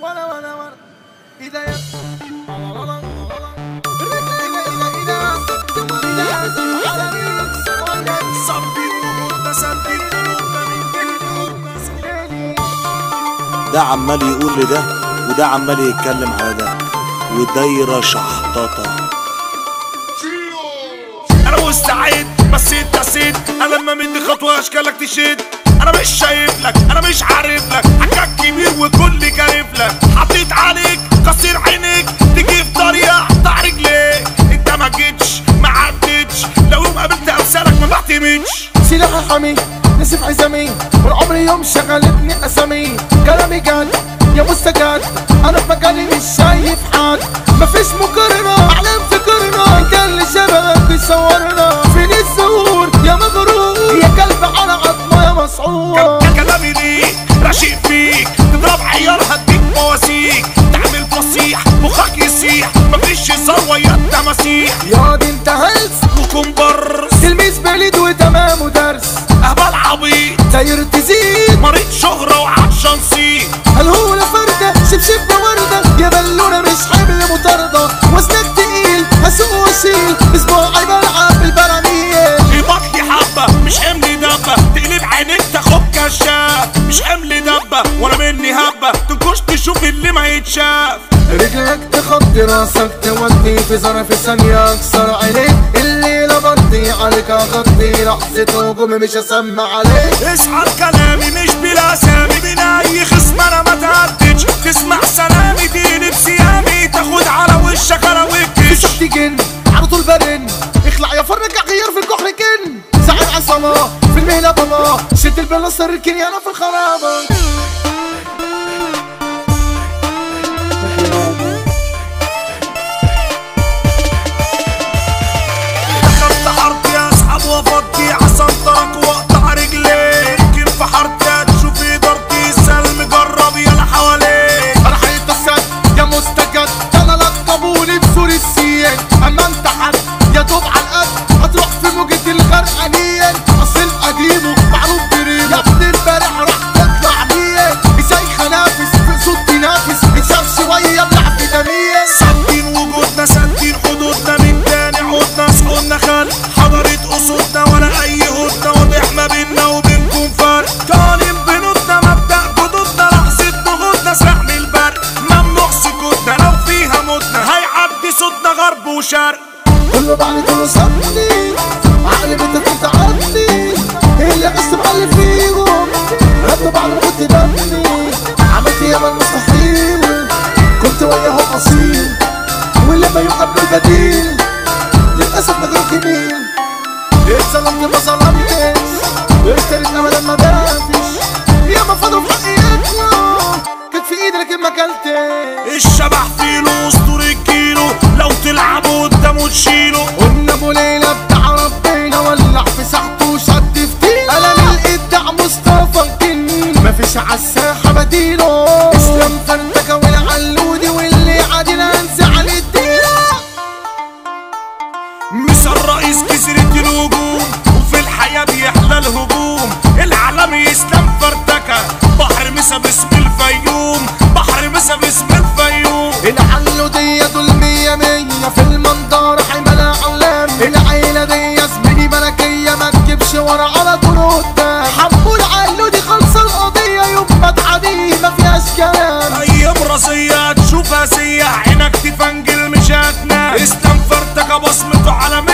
ولا ولا ولا إيديا ده عمال يقول لده وده عمال يتكلم على ده ودايرة شحططة انا مستعد بس انت نسيت انا لما مدي خطوه اشكالك تشد انا مش شايف لك انا مش عارف لك حكاك كبير وكل كارف لك حطيت عليك كسر عينيك تجي في طريقه اقطع رجليك انت ما جيتش ما عدتش لو يوم قابلت امثالك ما بعتمدش سلاحي حمي نسف عزمي والعمر يوم شغلتني اسامي كلامي جد يا مستجد انا في مجالي مش شايف حد مفيش مقارنة اعلام فكرنا كان اللي شبهك بيصورنا فين الزهور يا مغرور يا كلب على عظمه يا مسعور كان كلامي ليك رشيق فيك تضرب عيار هديك مواسيك تعمل فصيح مخك يسيح مفيش هزار ويا التماسيح يا دي انت هلس وكمبر تلميذ بليد وتمام ودرس اهبل عبيط داير تزيد مريض شهرة وعطشان صيت هل هو فردة شبشب وردة يا بلونة مش حمل مطاردة وزنك تقيل هسوق واشيل اسبوعي بلعب بالبراميل يبطلي حبة مش حمل دبة تقلب عينيك تاخد كشاف مش حمل دبة ولا مني هبة تنكش تشوف اللي ما يتشاف رجلك تخطي راسك تودي في ظرف ثانية اكسر عليك الليلة برضي عليك اغطي لحظة هجوم مش اسمع عليك اسعى كلامي مش بلا اسامي بين اي خصم انا ما تعدتش تسمع سلامي تقلب سيامي تاخد على وشك انا وكش شفتي جن على طول برن اخلع يا فرج غير في الجحر كن ساعد عصامة في المهنة بابا شد البلاصة ركني انا في الخرابة دخلت حارتي اسحب وافضي عشان ترك واقطع رجلي يمكن في حارتي هتشوف ادارتي سلم جرب يلا حواليك انا حيط السد يا مستجد انا لقبوني بسور السيان اما انت حد يا دوب على القد هتروح في موجة الغرقانية اصل قديمه معروف بريمه يا ابن امبارح راح تطلع مية ازاي خنافس في صوت تنافس اتشاف شوية بلعب فيتامين سدين وجودنا سدين حدودنا من تاني عودنا صحودنا خل حضرت اسودنا ولا اي هدنة واضح ما بينا وبينكم فرق قانون بنودنا مبدأ جدودنا لحظة نهوضنا سهم البرق ممنوع سكوتنا لو فيها موتنا هيعدي صوتنا غرب وشرق كله بعد كله صدني عقلي بنت عني اللي عشت بعلي فيهم هدوا بعد ما كنت دمي عملت ياما المستحيل كنت وياهم اصيل واللي ما يقبل بديل للاسف ما غير جميل اتظلمت ما ظلمتش اشتريت ابدا ما بعتش يا ما فضلوا في حقي يطلع كانت في ايدي لكن ما اكلتش الشبح فيلو اسطورة الكيلو لو تلعبوا قدامه تشيله قلنا ابو ليلى بتاع ربنا ولع في ساحته وشد في تيل انا الابداع مصطفى الجن مفيش عالساحه بديله اسلام فرتكه والعلودي واللي عادي انسى على الديره مش الرئيس كسرت الهجوم وفي الحياة بيحلى الهجوم العالم يسلم فرتكة بحر مسا باسم الفيوم بحر مسا باسم الفيوم العلودية دول مية مية في المنظار حملة علام العيلة دي زميلي ملكية ما تجيبش ورا على طول قدام حبوا العلودي خلص القضية يوم ما تعدي ما فيهاش كلام ايام راسية تشوفها سياح عينك تفنجل مش هتنام اسلام فرتكة بصمته على